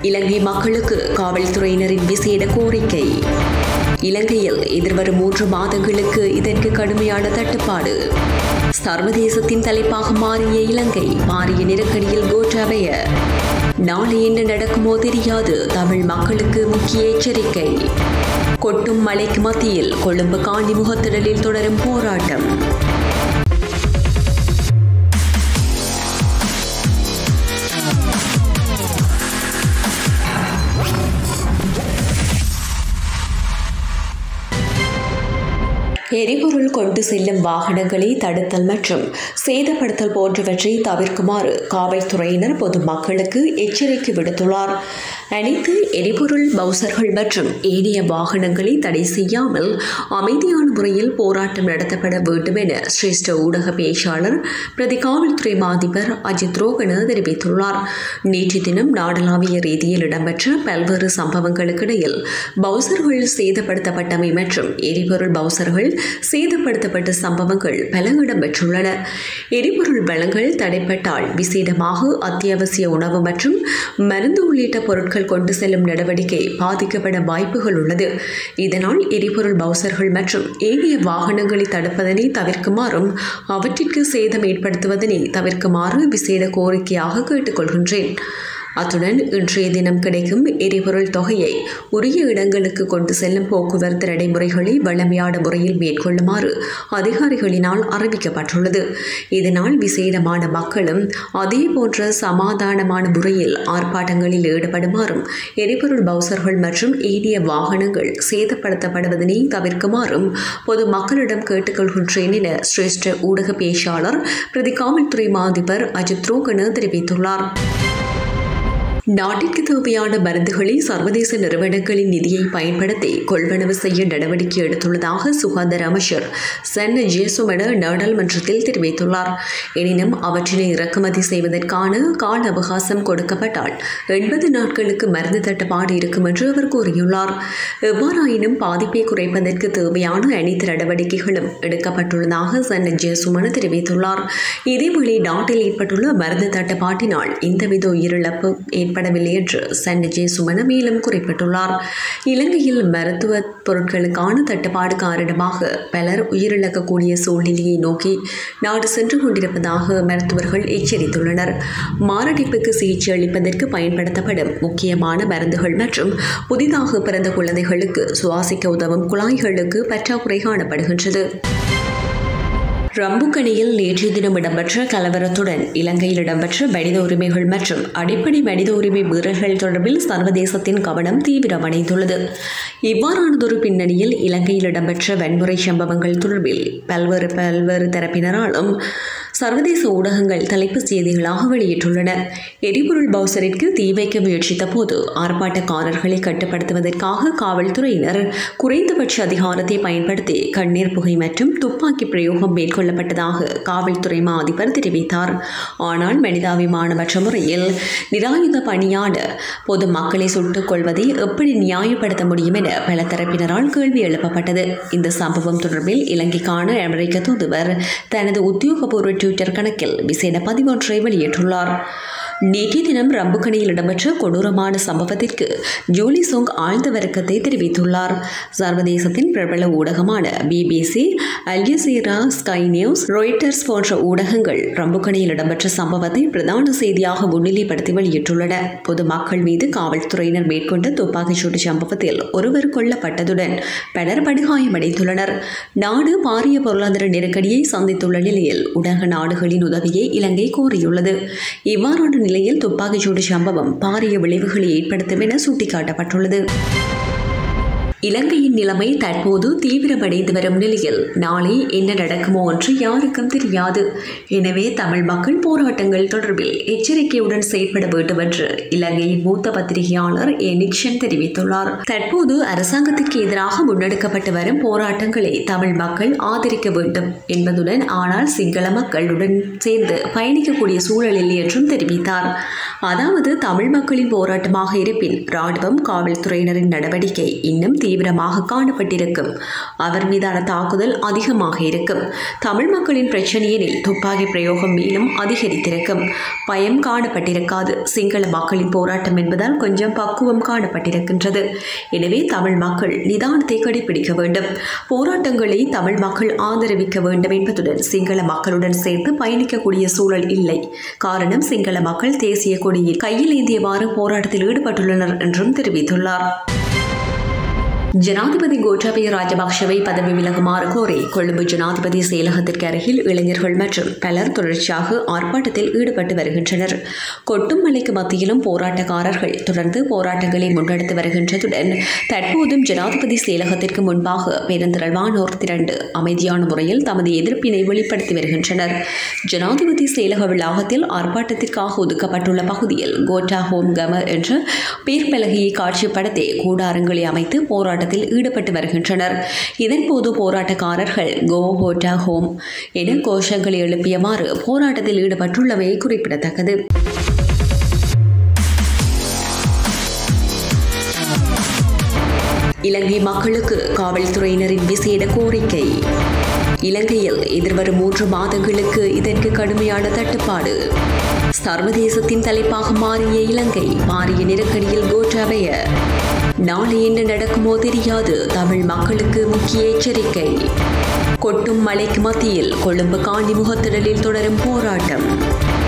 இலங்கை மக்களுக்கு காவல்துறையினரின் விசேட கோரிக்கை இலங்கையில் எதிர்வரும் மூன்று மாதங்களுக்கு இதற்கு கடுமையான தட்டுப்பாடு சர்வதேசத்தின் தலைப்பாக மாறிய இலங்கை பாரிய நெருக்கடியில் கோட்டாபய நாளை என்ன நடக்குமோ தெரியாது தமிழ் மக்களுக்கு முக்கிய எச்சரிக்கை கொட்டும் மழைக்கு மத்தியில் கொழும்பு காண்டி முகத்திடலில் தொடரும் போராட்டம் எரிபொருள் கொண்டு செல்லும் வாகனங்களை தடுத்தல் மற்றும் சேதப்படுத்தல் போன்றவற்றை தவிர்க்குமாறு காவல்துறையினர் பொதுமக்களுக்கு எச்சரிக்கை விடுத்துள்ளார் அனைத்து எரிபொருள் பவுசர்கள் மற்றும் ஏனைய வாகனங்களை தடை செய்யாமல் அமைதியான முறையில் போராட்டம் நடத்தப்பட வேண்டும் என சிரேஷ்ட ஊடக பேச்சாளர் பிரதி காவல்துறை மாதிபர் அஜித் ரோகன தெரிவித்துள்ளார் நேற்று தினம் நாடளாவிய ரீதியில் இடம்பெற்ற பல்வேறு சம்பவங்களுக்கிடையில் பவுசர்கள் சேதப்படுத்தப்பட்டமை மற்றும் எரிபொருள் பவுசர்கள் சேதப்படுத்தப்பட்ட சம்பவங்கள் பல இடம்பெற்றுள்ளன எரிபொருள் வளங்கள் தடைப்பட்டால் விசேடமாக அத்தியாவசிய உணவு மற்றும் மருந்து உள்ளிட்ட பொருட்கள் கொண்டு செல்லும் நடவடிக்கை பாதிக்கப்பட வாய்ப்புகள் உள்ளது இதனால் எரிபொருள் பவுசர்கள் மற்றும் ஏனைய வாகனங்களை தடுப்பதனை தவிர்க்குமாறும் அவற்றிற்கு சேதம் ஏற்படுத்துவதனை தவிர்க்குமாறு விசேட கோரிக்கையாக கேட்டுக்கொள்கின்றேன் அத்துடன் இன்றைய தினம் கிடைக்கும் எரிபொருள் தொகையை உரிய இடங்களுக்கு கொண்டு செல்லும் போக்குவரத்து நடைமுறைகளை வழமையான முறையில் மேற்கொள்ளுமாறு அதிகாரிகளினால் அறிவிக்கப்பட்டுள்ளது இதனால் விசேடமான மக்களும் அதே போன்ற சமாதானமான முறையில் ஆர்ப்பாட்டங்களில் ஈடுபடுமாறும் எரிபொருள் பவுசர்கள் மற்றும் ஏனைய வாகனங்கள் சேதப்படுத்தப்படுவதனை தவிர்க்குமாறும் பொது மக்களிடம் கேட்டுக்கொள்கின்றேன் என சிரேஷ்ட ஊடக பேச்சாளர் பிரதி காவல்துறை மாதிபர் அஜித் ரோகன தெரிவித்துள்ளார் நாட்டிற்கு தேவையான மருந்துகளை சர்வதேச நிறுவனங்களின் நிதியை பயன்படுத்தி கொள்வனவு செய்ய நடவடிக்கை எடுத்துள்ளதாக சுகாதார அமைச்சர் சென் ஜேசுமென நாடாளுமன்றத்தில் தெரிவித்துள்ளார் எனினும் அவற்றினை இறக்குமதி செய்வதற்கான கால அவகாசம் கொடுக்கப்பட்டால் எண்பது நாட்களுக்கு மருந்து தட்டுப்பாடு இருக்கும் என்று அவர் கூறியுள்ளார் எவ்வாறாயினும் பாதிப்பை குறைப்பதற்கு தேவையான அனைத்து நடவடிக்கைகளும் எடுக்கப்பட்டுள்ளதாக சென் ஜேசுமன தெரிவித்துள்ளார் இதேவேளை நாட்டில் ஏற்பட்டுள்ள மருந்து தட்டுப்பாட்டினால் எந்தவித உயிரிழப்பு ஏற்படவில்லை என்று சன் ஜேசுமன மேலும் குறிப்பிட்டுள்ளார் இலங்கையில் மருத்துவ பொருட்களுக்கான தட்டுப்பாடு காரணமாக பலர் உயிரிழக்கக்கூடிய சூழ்நிலையை நோக்கி நாடு சென்று கொண்டிருப்பதாக மருத்துவர்கள் எச்சரித்துள்ளனர் மாரடைப்புக்கு சிகிச்சை அளிப்பதற்கு பயன்படுத்தப்படும் முக்கியமான மருந்துகள் மற்றும் புதிதாக பிறந்த குழந்தைகளுக்கு சுவாசிக்க உதவும் குழாய்களுக்கு பற்றாக்குறை காணப்படுகின்றது ரம்புக்கணியில் நேற்றைய தினம் இடம்பெற்ற கலவரத்துடன் இலங்கையில் இடம்பெற்ற மனித உரிமைகள் மற்றும் அடிப்படை மனித உரிமை மீறல்கள் தொடர்பில் சர்வதேசத்தின் கவனம் தீவிரமடைந்துள்ளது இவ்வாறானதொரு பின்னணியில் இலங்கையில் இடம்பெற்ற வன்முறை சம்பவங்கள் தொடர்பில் பல்வேறு பல்வேறு தரப்பினராலும் சர்வதேச ஊடகங்கள் தலைப்புச் செய்திகளாக வெளியிட்டுள்ளன எரிபொருள் பவுசரிற்கு தீ வைக்க முயற்சித்த போது ஆர்ப்பாட்டக்காரர்களை கட்டுப்படுத்துவதற்காக காவல்துறையினர் குறைந்தபட்ச அதிகாரத்தை பயன்படுத்தி கண்ணீர் புகை மற்றும் துப்பாக்கி பிரயோகம் மேற்கொள்ளப்பட்டதாக காவல்துறை மா அதிபர் தெரிவித்தார் ஆனால் மனிதாபிமானமற்ற முறையில் நிராயுத பணியாட பொது மக்களை சுட்டுக் கொள்வதை எப்படி நியாயப்படுத்த முடியும் என பல தரப்பினரால் கேள்வி எழுப்பப்பட்டது இந்த சம்பவம் தொடர்பில் இலங்கைக்கான அமெரிக்க தூதுவர் தனது உத்தியோகபூர்வ ட்விட்டர் கணக்கில் விசேட பதிவொன்றை வெளியிட்டுள்ளார் நேற்றைய தினம் ரம்புக்கணியில் இடம்பெற்ற கொடூரமான சம்பவத்திற்கு ஜூலி சோங் ஆழ்ந்த வருத்தத்தை தெரிவித்துள்ளார் சர்வதேசத்தின் பிரபல ஊடகமான BBC Al Jazeera Sky News Reuters போன்ற ஊடகங்கள் ரம்புக்கணியில் இடம்பெற்ற சம்பவத்தை பிரதான செய்தியாக முன்னிலைப்படுத்தி வெளியிட்டுள்ளன பொதுமக்கள் மீது காவல்துறையினர் மேற்கொண்ட துப்பாக்கிச்சூடு சம்பவத்தில் ஒருவர் கொல்லப்பட்டதுடன் பலர் படுகாயமடைந்துள்ளனர் நாடு பாரிய பொருளாதார நெருக்கடியை சந்தித்துள்ள நிலையில் உலக நாடுகளின் உதவியை இலங்கை கோரியுள்ளது இவ்வாறான நிலையில் துப்பாக்கிச்சூடு சம்பவம் பாரிய விளைவுகளை ஏற்படுத்தும் என சுட்டிக்காட்டப்பட்டுள்ளது இலங்கையின் நிலைமை தற்போது தீவிரமடைந்து வரும் நிலையில் நாளை என்ன நடக்குமோ என்று யாருக்கும் தெரியாது எனவே தமிழ் மக்கள் போராட்டங்கள் தொடர்பில் எச்சரிக்கையுடன் செயற்பட வேண்டும் என்று இலங்கையின் மூத்த பத்திரிகையாளர் ஏ நிக்ஷன் தெரிவித்துள்ளார் தற்போது அரசாங்கத்திற்கு எதிராக முன்னெடுக்கப்பட்டு வரும் போராட்டங்களை தமிழ் மக்கள் ஆதரிக்க வேண்டும் என்பதுடன் ஆனால் சிங்கள மக்களுடன் சேர்ந்து பயணிக்கக்கூடிய சூழல் இல்லை என்றும் தெரிவித்தார் அதாவது தமிழ் மக்களின் போராட்டமாக இருப்பின் ராணுவம் காவல்துறையினரின் நடவடிக்கை இன்னும் தீவிர தீவிரமாக காணப்பட்டிருக்கும் அவர் மீதான தாக்குதல் அதிகமாக இருக்கும் தமிழ் மக்களின் பிரச்சனையெனில் துப்பாக்கி பிரயோகம் மேலும் அதிகரித்திருக்கும் பயம் காணப்பட்டிருக்காது சிங்கள மக்களின் போராட்டம் என்பதால் கொஞ்சம் பக்குவம் காணப்பட்டிருக்கின்றது எனவே தமிழ் மக்கள் நிதானத்தை கடைபிடிக்க வேண்டும் போராட்டங்களை தமிழ் மக்கள் ஆதரவிக்க வேண்டும் என்பதுடன் சிங்கள மக்களுடன் சேர்ந்து பயணிக்கக்கூடிய சூழல் இல்லை காரணம் சிங்கள மக்கள் தேசிய கொடியை கையில் ஏந்தியவாறு போராட்டத்தில் ஈடுபட்டுள்ளனர் என்றும் தெரிவித்துள்ளார் ஜனாதிபதி கோட்டாபய ராஜபக்ஷவை பதவி விலகுமாறு கோரி கொழும்பு ஜனாதிபதி செயலகத்திற்கு அருகில் இளைஞர்கள் மற்றும் பலர் தொடர்ச்சியாக ஆர்ப்பாட்டத்தில் ஈடுபட்டு வருகின்றனர் கொட்டும் மலைக்கு மத்தியிலும் போராட்டக்காரர்கள் தொடர்ந்து போராட்டங்களை முன்னெடுத்து வருகின்றதுடன் தற்போதும் ஜனாதிபதி செயலகத்திற்கு முன்பாக பெருந்திரளானோர் திரண்டு அமைதியான முறையில் தமது எதிர்ப்பினை வெளிப்படுத்தி வருகின்றனர் ஜனாதிபதி செயலக வளாகத்தில் ஆர்ப்பாட்டத்திற்காக ஒதுக்கப்பட்டுள்ள பகுதியில் கோட்டா ஹோம் கம என்ற பேர் பலகையை காட்சிப்படுத்தி கூடாரங்களை அமைத்து போராட்ட போராட்டத்தில் ஈடுபட்டு வருகின்றனர் இதன்போது போராட்டக்காரர்கள் கோ ஹோட்டா ஹோம் என கோஷங்களை எழுப்பியவாறு போராட்டத்தில் ஈடுபட்டுள்ளமை குறிப்பிடத்தக்கது இலங்கை மக்களுக்கு காவல்துறையினரின் விசேட கோரிக்கை இலங்கையில் எதிர்வரும் மூன்று மாதங்களுக்கு இதற்கு கடுமையான தட்டுப்பாடு சர்வதேசத்தின் தலைப்பாக மாறிய இலங்கை மாறிய நெருக்கடியில் கோட்டாபய நாளை என்ன நடக்குமோ தெரியாது தமிழ் மக்களுக்கு முக்கிய எச்சரிக்கை கொட்டும் மலைக்கு மத்தியில் கொழும்பு காண்டி முகத்திடலில் தொடரும் போராட்டம்